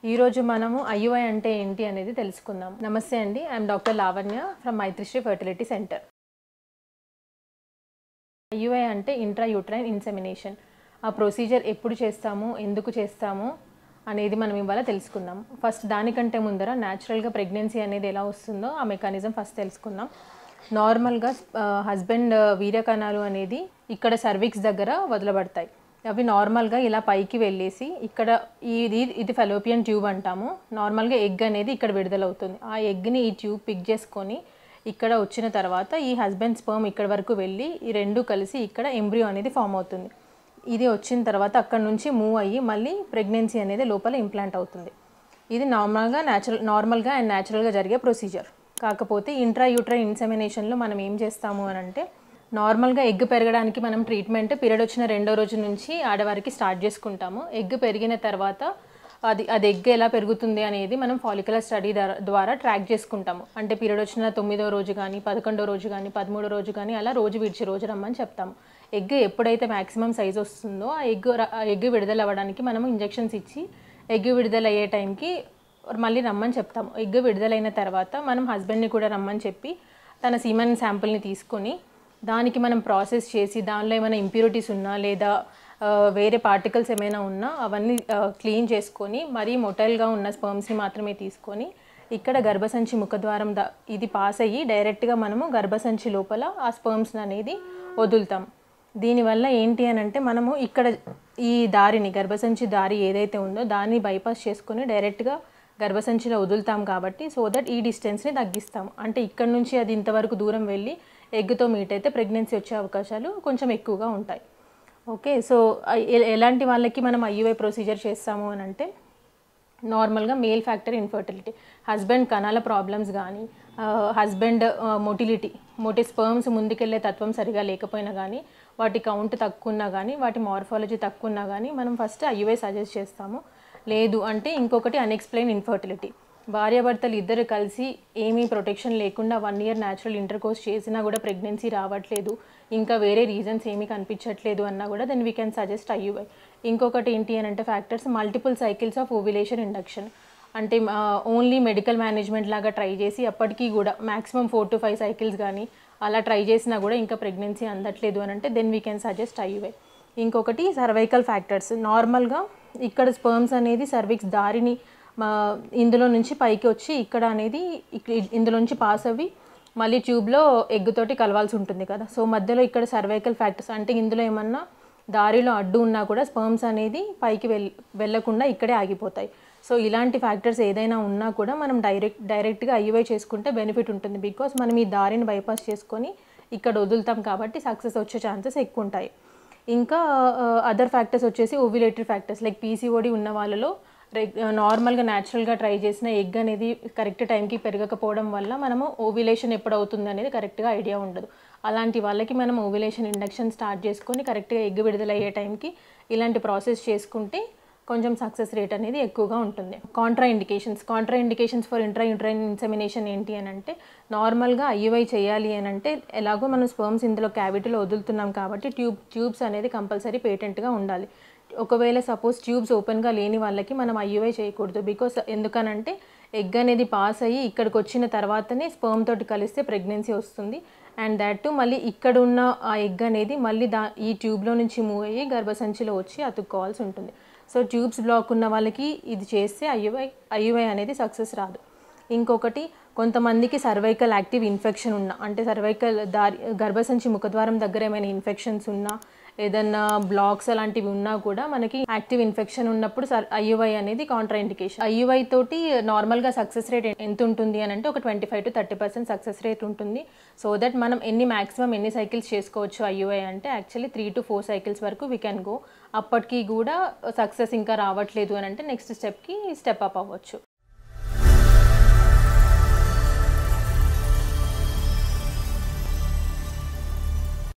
ఈరోజు మనము ఐయుఐ అంటే ఏంటి అనేది తెలుసుకుందాం నమస్తే అండి I'm doctor Lavanya from Maitrishri fertility centre IUI అంటే ఇంట్రా యూట్రైన్ ఇన్సెమినేషన్ ఆ ప్రొసీజర్ ఎప్పుడు చేస్తాము ఎందుకు చేస్తాము అనేది మనం ఇవాళ తెలుసుకుందాం ఫస్ట్ దానికంటే ముందర న్యాచురల్గా ప్రెగ్నెన్సీ అనేది ఎలా వస్తుందో ఆ మెకానిజం ఫస్ట్ తెలుసుకుందాం నార్మల్గా హస్బెండ్ వీర్యకణాలు అనేది ఇక్కడ సర్విక్స్ దగ్గర వదలబడతాయి అవి నార్మల్గా ఇలా పైకి వెళ్ళేసి ఇక్కడ ఇది ఇది ఫెలోపియన్ ట్యూబ్ అంటాము నార్మల్గా ఎగ్ అనేది ఇక్కడ విడుదలవుతుంది ఆ ఎగ్ని ఈ ట్యూబ్ పిక్ చేసుకొని ఇక్కడ వచ్చిన తర్వాత ఈ హస్బెండ్ స్పర్మ్ ఇక్కడ వరకు వెళ్ళి ఈ రెండు కలిసి ఇక్కడ ఎంబ్రియో అనేది ఫామ్ అవుతుంది ఇది వచ్చిన తర్వాత అక్కడ నుంచి మూవ్ అయ్యి మళ్ళీ ప్రెగ్నెన్సీ అనేది లోపల ఇంప్లాంట్ అవుతుంది ఇది నార్మల్గా న్యాచురల్ నార్మల్గా అండ్ న్యాచురల్గా జరిగే ప్రొసీజర్ కాకపోతే ఇంట్రా యూట్రైన్ ఇన్సెమినేషన్లో మనం ఏం చేస్తాము అని అంటే నార్మల్గా ఎగ్ పెరగడానికి మనం ట్రీట్మెంట్ పీరియడ్ వచ్చిన రెండో రోజు నుంచి ఆడవారికి స్టార్ట్ చేసుకుంటాము ఎగ్ పెరిగిన తర్వాత అది అది ఎగ్ ఎలా పెరుగుతుంది అనేది మనం ఫాలికులర్ స్టడీ ద్వారా ట్రాక్ చేసుకుంటాము అంటే పీరియడ్ వచ్చిన తొమ్మిదో రోజు కానీ పదకొండో రోజు కానీ పదమూడో రోజు కానీ అలా రోజు విడిచి రోజు రమ్మని చెప్తాము ఎగ్ ఎప్పుడైతే మ్యాక్సిమం సైజ్ వస్తుందో ఆ ఎగ్ ఆ ఎగ్ విడుదల అవ్వడానికి మనము ఇంజెక్షన్స్ ఇచ్చి ఎగ్ విడుదల అయ్యే టైంకి మళ్ళీ రమ్మని చెప్తాము ఎగ్ విడుదలైన తర్వాత మనం హస్బెండ్ని కూడా రమ్మని చెప్పి తన సీమన్ శాంపుల్ని తీసుకొని దానికి మనం ప్రాసెస్ చేసి దానిలో ఏమైనా ఇంప్యూరిటీస్ ఉన్నా లేదా వేరే పార్టికల్స్ ఏమైనా ఉన్నా అవన్నీ క్లీన్ చేసుకొని మరీ మొటైల్గా ఉన్న స్పర్మ్స్ని మాత్రమే తీసుకొని ఇక్కడ గర్భసంచి ముఖద్వారం దా ఇది పాస్ అయ్యి డైరెక్ట్గా మనము గర్భసంచి లోపల ఆ స్పర్మ్స్ అనేది వదులుతాం దీనివల్ల ఏంటి అని అంటే మనము ఇక్కడ ఈ దారిని గర్భసంచి దారి ఏదైతే ఉందో దాన్ని బైపాస్ చేసుకొని డైరెక్ట్గా గర్భసంచిలో వదులుతాం కాబట్టి సో దట్ ఈ డిస్టెన్స్ని తగ్గిస్తాం అంటే ఇక్కడ నుంచి అది ఇంతవరకు దూరం వెళ్ళి ఎగ్తో మీట్ అయితే ప్రెగ్నెన్సీ వచ్చే అవకాశాలు కొంచెం ఎక్కువగా ఉంటాయి ఓకే సో ఎలాంటి వాళ్ళకి మనం ఐయుఐ ప్రొసీజర్ చేస్తాము అని అంటే నార్మల్గా మేల్ ఫ్యాక్టర్ ఇన్ఫర్టిలిటీ హస్బెండ్ కణాల ప్రాబ్లమ్స్ కానీ హస్బెండ్ మొటిలిటీ మొటి స్పర్మ్స్ ముందుకెళ్ళే తత్వం సరిగా లేకపోయినా కానీ వాటి కౌంట్ తక్కువ ఉన్నా కానీ వాటి మార్ఫాలజీ తక్కువ ఉన్నా కానీ మనం ఫస్ట్ ఐయుఐ సజెస్ట్ చేస్తాము లేదు అంటే ఇంకొకటి అన్ఎక్స్ప్లెయిన్ ఇన్ఫర్టిలిటీ భార్యాభర్తలు ఇద్దరు కలిసి ఏమీ ప్రొటెక్షన్ లేకుండా one year natural intercourse చేసినా కూడా ప్రెగ్నెన్సీ రావట్లేదు ఇంకా వేరే రీజన్స్ ఏమీ కనిపించట్లేదు అన్నా కూడా then we can suggest IUI ఇంకొకటి ఏంటి అని అంటే factors multiple cycles of ovulation induction అంటే ఓన్లీ మెడికల్ మేనేజ్మెంట్ లాగా ట్రై చేసి అప్పటికీ కూడా maximum four to five cycles కానీ అలా ట్రై చేసినా కూడా ఇంకా ప్రెగ్నెన్సీ అందట్లేదు అని అంటే then we can suggest IUI ఇంకొకటి సర్వైకల్ ఫ్యాక్టర్స్ నార్మల్గా ఇక్కడ స్పర్మ్స్ అనేది సర్విక్స్ దారిని ఇందులో నుంచి పైకి వచ్చి ఇక్కడ అనేది ఇందులో నుంచి పాస్ అవి మళ్ళీ ట్యూబ్లో ఎగ్ తోటి కలవాల్సి ఉంటుంది కదా సో మధ్యలో ఇక్కడ సర్వైకల్ ఫ్యాక్టర్స్ అంటే ఇందులో ఏమన్నా దారిలో అడ్డు ఉన్నా కూడా స్పర్మ్స్ అనేది పైకి వెల్ వెళ్ళకుండా ఇక్కడే ఆగిపోతాయి సో ఇలాంటి ఫ్యాక్టర్స్ ఏదైనా ఉన్నా కూడా మనం డైరెక్ట్ డైరెక్ట్గా ఐయుఐ చేసుకుంటే బెనిఫిట్ ఉంటుంది బికాస్ మనం ఈ దారిని బైపాస్ చేసుకొని ఇక్కడ వదులుతాం కాబట్టి సక్సెస్ వచ్చే ఛాన్సెస్ ఎక్కువ ఉంటాయి ఇంకా అదర్ ఫ్యాక్టర్స్ వచ్చేసి ఓవిలేటరీ ఫ్యాక్టర్స్ లైక్ పీసీఓడి ఉన్న వాళ్ళలో రెగ్ నార్మల్గా న్యాచురల్గా ట్రై చేసిన ఎగ్ అనేది కరెక్ట్ టైంకి పెరగకపోవడం వల్ల మనము ఓవిలేషన్ ఎప్పుడు అవుతుంది అనేది కరెక్ట్గా ఐడియా ఉండదు అలాంటి వాళ్ళకి మనం ఓవిలేషన్ ఇండక్షన్ స్టార్ట్ చేసుకొని కరెక్ట్గా ఎగ్ విడుదల అయ్యే టైంకి ఇలాంటి ప్రాసెస్ చేసుకుంటే కొంచెం సక్సెస్ రేట్ అనేది ఎక్కువగా ఉంటుంది contraindications contraindications for intrauterine insemination ఏంటి అని అంటే నార్మల్గా ఐయుఐ చేయాలి అని అంటే ఎలాగో మనం స్పర్మ్స్ ఇందులో క్యావిటీలో వదులుతున్నాం కాబట్టి ట్యూబ్ ట్యూబ్స్ అనేది కంపల్సరీ పేటెంట్గా ఉండాలి ఒకవేళ సపోజ్ ట్యూబ్స్ ఓపెన్గా లేని వాళ్ళకి మనం ఐయుఐ చేయకూడదు బికాస్ ఎందుకనంటే ఎగ్ అనేది పాస్ అయ్యి ఇక్కడికి వచ్చిన తర్వాతనే స్పర్మ్ తోటి కలిస్తే ప్రెగ్నెన్సీ వస్తుంది అండ్ దాట్ మళ్ళీ ఇక్కడ ఉన్న ఆ ఎగ్ అనేది మళ్ళీ దా ఈ ట్యూబ్లో నుంచి మూవ్ అయ్యి గర్భసంచిలో వచ్చి అతుక్కోవాల్సి ఉంటుంది సో ట్యూబ్స్ బ్లాక్ ఉన్న వాళ్ళకి ఇది చేస్తే ఐయుఐ ఐయుఐ అనేది సక్సెస్ రాదు ఇంకొకటి కొంతమందికి సర్వైకల్ యాక్టివ్ ఇన్ఫెక్షన్ ఉన్నా అంటే సర్వైకల్ దారి గర్భసంచి ముఖద్వారం దగ్గర ఏమైనా ఇన్ఫెక్షన్స్ ఉన్నా ఏదన్నా బ్లాక్స్ అలాంటివి ఉన్నా కూడా మనకి యాక్టివ్ ఇన్ఫెక్షన్ ఉన్నప్పుడు ఐయుఐ అనేది కాంట్రా ఇండికేషన్ ఐయుఐ తోటి నార్మల్గా సక్సెస్ రేట్ ఎంత ఉంటుంది అని అంటే ఒక twenty five to thirty percent success rate ఉంటుంది సో దట్ మనం ఎన్ని మాక్సిమం ఎన్ని సైకిల్స్ చేసుకోవచ్చు ఐయుఐ అంటే actually three to four cycles వరకు వీ కెన్ గో అప్పటికి కూడా సక్సెస్ ఇంకా రావట్లేదు అని అంటే నెక్స్ట్ స్టెప్కి స్టెప్ అప్ అవ్వచ్చు